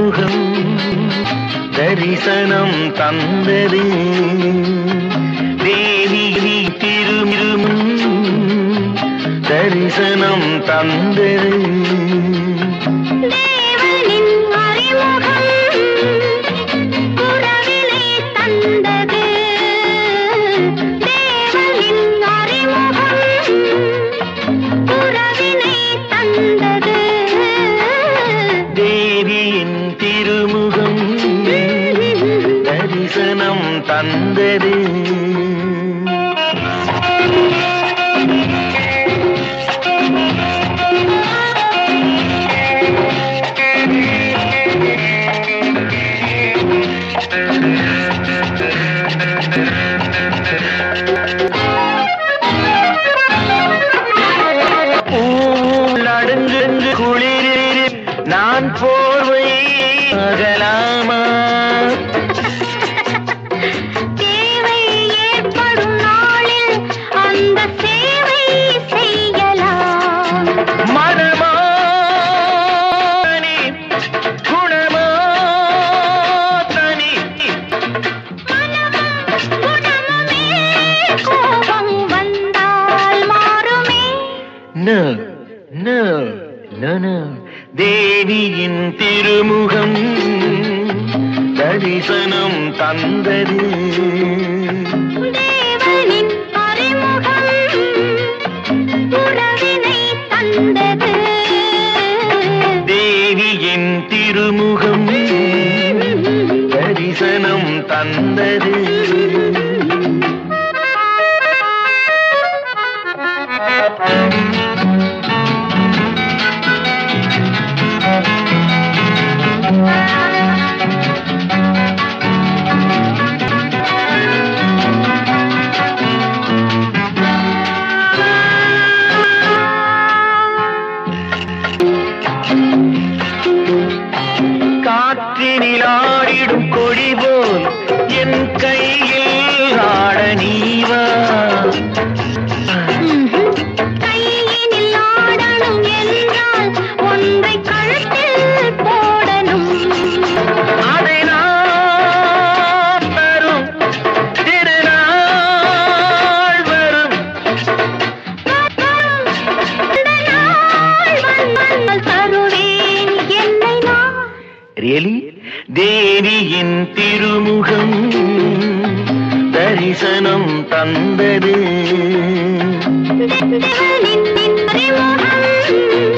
திருமுகம் தரிசனம் தந்தது தேவி திருமுகம் தரிசனம் தந்தது தேவனின் அறிமுகம் உறவினை தந்தது தேவனின் அறிமுகம் உறவினை தந்தது தேவியின் திருமுகம் தரிசனம் தந்தது பூலடுங்கு குளிரில் நான் போர்வை அகலாமா தேவை ஏற்படும் நாளில் அந்த சேவை செய்யலாம் மனமா தனி, குணமா தனி. குணமுமே கோபம் வந்தால் மாறுமே No, no, no, no. தேவியின் திருமுகம் தரிசனம் தந்தது தேவனின் அறிமுகம் உறவினை தந்தது தேவியின் திருமுகம் தரிசனம் தந்தது காற்றினில் ஆடிடும் கொடி போல் என் கையில் ஆட நீவா கையினில் ஆடணும் என்றால் ஒன்றை கழுத்தில் போடணும் அதை நான் தரும் திருநாள் வரும் இந்த நாள் வந்தால் தருவேன் என்னை நான் ரியலி தேவியின் திருமுகம் தரிசனம் தந்தது தேவனின் அறிமுகம்